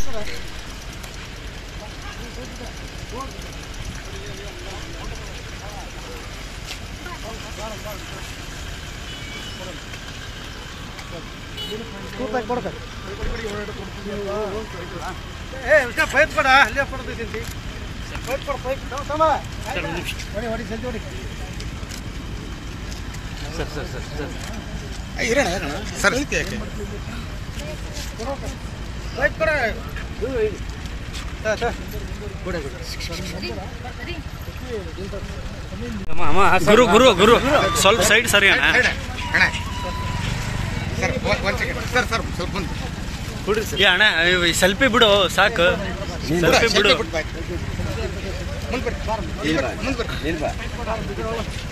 ಏ ವಿಷಯ ಪೈಪ್ ಕೊಡ ಅಲ್ಲೇ ಕೊಡ್ತೈತಿ ಪೈಪ್ ಕೊಡ ಪೈಪ್ ತಮ್ಮ ಹೊಡಿ ಹೊಡಿ ಜಲ್ದಿ ಹೊಡಿ ಸರ್ ಪೈಪ್ ಕೊಡ ತಾ, ತಾ. ಗುರು ಗುರು ಗುರು ಸ್ವಲ್ಪ ಸೈಡ್ ಸರಿ ಅಣ್ಣ ಅಣ್ಣ ಸರ್ ಒಂದು ಸೆಕೆಂಡ್ ಸರ್ ಸರ್ ಸ್ವಲ್ಪ ಮುಂದೆ ಏ ಅಣ್ಣ ಸೆಲ್ಫಿ ಬಿಡು ಸಾಕು ಸೆಲ್ಫಿ ಬಿಡು ಮುಂದೆ ಬರ್ರಿ ಮುಂದೆ ಬರ್ರಿ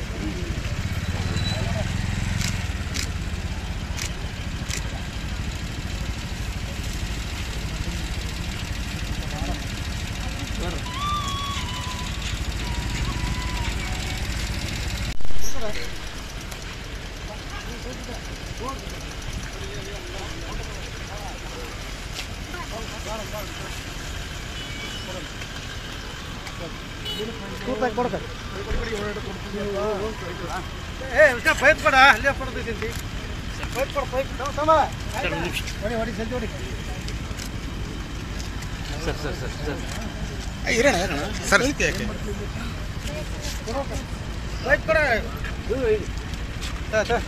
ಏ ವಿಷಯ ಪೈಪ್ ಕೊಡ ಅಲ್ಲೇ ಕೊಡ್ತೈತಿ ಪೈಪ್ ಕೊಡ ಪೈಪ್ ತಮ್ಮ ಹೊಡಿ ಹೊಡಿ ಜಲ್ದಿ ಹೊಡಿ ಇರೋಣ ಸರ್ ಪೈಪ್ ಕೊಡ ತಾ, ತಾ.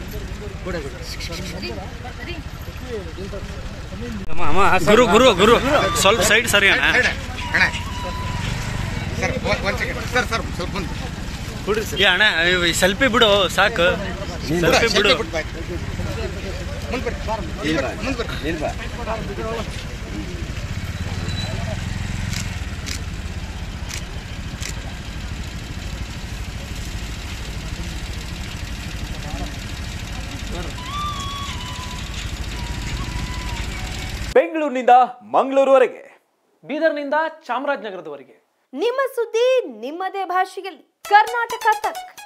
ಗುರು ಗುರು ಗುರು ಸ್ವಲ್ಪ ಸೈಡ್ ಸರಿ ಅಣ್ಣ ಅಣ್ಣ ಸರ್ ಒಂದು ಸೆಕೆಂಡ್ ಸರ್ ಸರ್ ಸ್ವಲ್ಪ ಮುಂದೆ ಏ ಅಣ್ಣ ಸೆಲ್ಫಿ ಬಿಡು ಸಾಕು ಸೆಲ್ಫಿ ಬಿಡು ಮುಂದೆ ಬರ್ರಿ ಮುಂದೆ ಬರ್ರಿ ಬೆಂಗಳೂರಿನಿಂದ ಮಂಗಳೂರುವರೆಗೆ ಬೀದರ್ನಿಂದ ಚಾಮರಾಜನಗರದವರೆಗೆ ನಿಮ್ಮ ಸುದ್ದಿ ನಿಮ್ಮದೇ ಭಾಷೆಯಲ್ಲಿ ಕರ್ನಾಟಕ ತಕ್